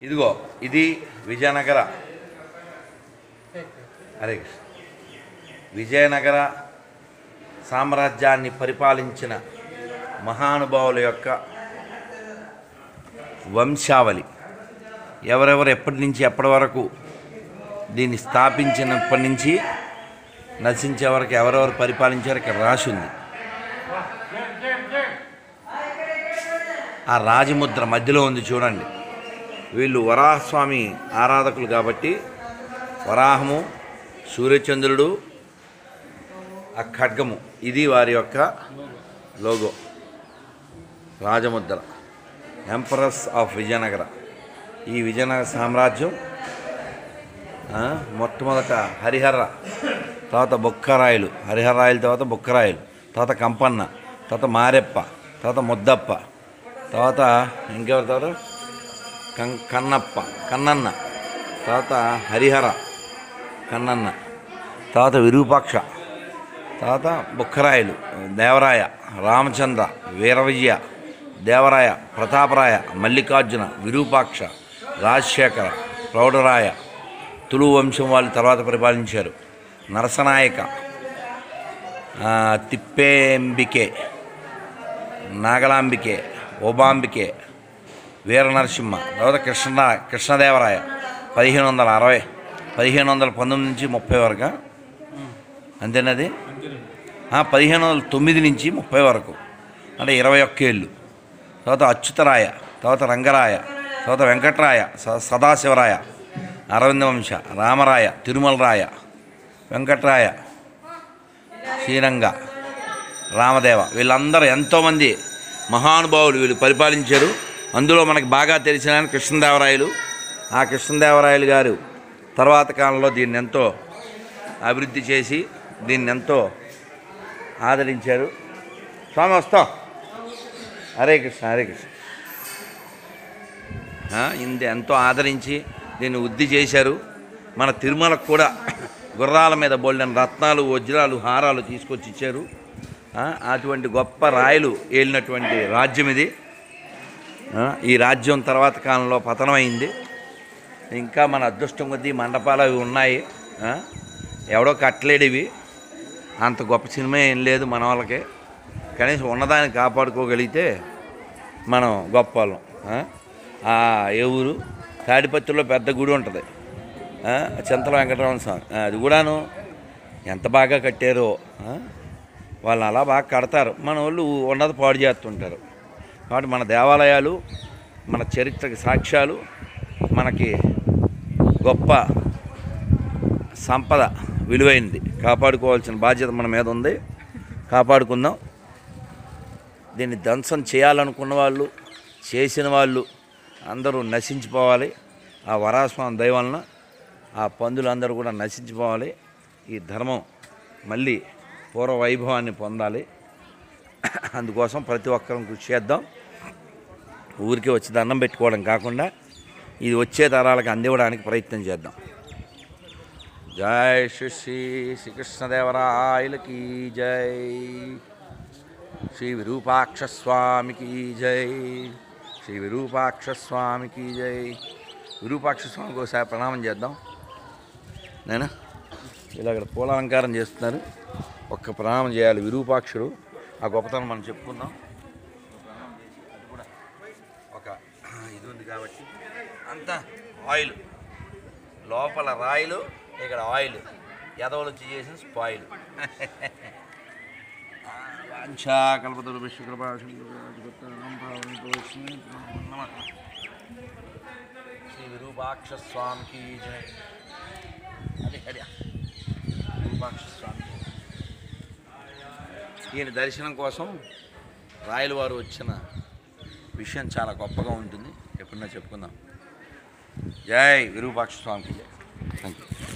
ఇదిగో ఇది విజయనగర హరే కృష్ణ విజయనగర సామ్రాజ్యాన్ని పరిపాలించిన మహానుభావుల యొక్క వంశావళి ఎవరెవరు ఎప్పటి నుంచి ఎప్పటి వరకు దీన్ని స్థాపించినప్పటి నుంచి నశించే వరకు ఎవరెవరు పరిపాలించారో ఇక్కడ రాసి ఉంది ఆ రాజముద్ర మధ్యలో ఉంది చూడండి వీళ్ళు వరాహస్వామి ఆరాధకులు కాబట్టి వరాహము సూర్యచంద్రుడు ఆ ఖడ్గము ఇది వారి యొక్క లోగో రాజముద్ర ఎంపరస్ ఆఫ్ విజయనగర ఈ విజయనగర సామ్రాజ్యం ఆ, మొట్టమొదట హరిహర తర్వాత బొక్కరాయలు హరిహరాయల తర్వాత బొక్కరాయలు తర్వాత కంపన్న తర్వాత మారెప్ప తర్వాత ముద్దప్ప తర్వాత ఇంకెవరి తర్వాత కం కన్నప్ప కన్నన్న తర్వాత హరిహర కన్నన్న తర్వాత విరూపాక్ష తర్వాత బుక్కరాయలు దేవరాయ రామచంద్ర వీరవిజయ దేవరాయ ప్రతాపరాయ మల్లికార్జున విరూపాక్ష రాజశేఖర ప్రౌఢరాయ తులు వంశం వాళ్ళు తర్వాత పరిపాలించారు నరసనాయక ఆ, తిప్పేంబికే నాగలాంబికే ఓబాంబికే వీర నరసింహ తర్వాత కృష్ణ కృష్ణదేవరాయ పదిహేను వందల అరవై పదిహేను వందల పంతొమ్మిది నుంచి ముప్పై వరకు అంతేనది ఆ, పదిహేను వందల తొమ్మిది నుంచి ముప్పై వరకు అంటే ఇరవై ఒక్క ఏళ్ళు తర్వాత అచ్యుతరాయ తర్వాత రంగరాయ తర్వాత వెంకటరాయ స- సదాశివరాయ అరవింద వంశ రామరాయ తిరుమలరాయ వెంకటరాయ శ్రీరంగ రామదేవ వీళ్ళందరూ ఎంతోమంది మహానుభావులు వీళ్ళు పరిపాలించారు అందులో మనకి బాగా తెలిసిన ఆయన కృష్ణదేవరాయలు ఆ కృష్ణదేవరాయలు గారు తర్వాత కాలంలో దీన్ని ఎంతో అభివృద్ధి చేసి దీన్ని ఎంతో ఆదరించారు స్వామి వస్తాం హరే కృష్ణ హరే కృష్ణ ఆ, ఇంది ఎంతో ఆదరించి దీన్ని వృద్ధి చేశారు మన తిరుమలకు కూడా గుర్రాల మీద బోల్డెన్ రత్నాలు వజ్రాలు హారాలు తీసుకొచ్చి ఇచ్చారు ఆ, అటువంటి గొప్ప రాయలు ఏలినటువంటి రాజ్యం ఇది ఆ, ఈ రాజ్యం తర్వాత కాలంలో పతనమైంది ఇంకా మన అదృష్టం కొద్దీ మండపాలు అవి ఉన్నాయి ఆ, ఎవడో కట్టలేడు ఇవి అంత గొప్ప సినిమా ఏం లేదు మన వాళ్ళకి కనీసం ఉన్నదాన్ని కాపాడుకోగలిగితే మనం గొప్ప వాళ్ళం ఆ? ఆ ఏ ఊరు తాడిపత్రిలో పెద్ద గుడి ఉంటుంది ఆ? చింతల వెంకటరమణ స్వామి ఆ, అది కూడాను ఎంత బాగా కట్టారో ఆ? వాళ్ళు అలా బాగా కడతారు మన వాళ్ళు ఉన్నది పాడు చేస్తుంటారు కాబట్టి మన దేవాలయాలు మన చరిత్రకి సాక్ష్యాలు మనకి గొప్ప సంపద విలువైనది కాపాడుకోవాల్సిన బాధ్యత మన మీద ఉంది కాపాడుకుందాం దీన్ని ధ్వంసం చేయాలనుకున్న వాళ్ళు చేసిన వాళ్ళు అందరూ నశించిపోవాలి ఆ వరాస్వామి దయ వలన ఆ పందులందరూ కూడా నశించిపోవాలి ఈ ధర్మం మళ్ళీ పూర్వ వైభవాన్ని పొందాలి అందుకోసం ప్రతి ఒక్కరం కృషి చేద్దాం ఊరికే వచ్చి దండం పెట్టుకోవడం కాకుండా ఇది వచ్చే తరాలకు అందివ్వడానికి ప్రయత్నం చేద్దాం జై శ్రీ శ్రీ శ్రీకృష్ణదేవరాయలకి జై శ్రీ విరూపాక్ష స్వామికి జై శ్రీ విరూపాక్ష స్వామికి జై విరూపాక్ష స్వామికి ఒకసారి ప్రణామం చేద్దాం నేనా ఇలా ఇక్కడ పూల అలంకారం చేస్తున్నారు ఒక్క ప్రణామం చేయాలి విరూపాక్షుడు ఆ గొప్పతనం మనం చెప్పుకుందాం ప్రణామం చేసి అది కూడా ఒక ఇది ఉంది కాబట్టి అంతా ఆయిల్ లోపల రాయిలు ఇక్కడ ఆయిల్ ఎదవలు వచ్చి చేసిన స్పాయిల్ వాంఛాకల్పతరు శ్రీ విరూపాక్ష స్వామికి జయ అదే అదే విరూపాక్ష స్వామి ఈయన దర్శనం కోసం రాయల వారు వచ్చిన విషయం చాలా గొప్పగా ఉంటుంది ఎప్పుడన్నా చెప్పుకుందాం జై విరూపాక్ష స్వామికి జై థ్యాంక్ యూ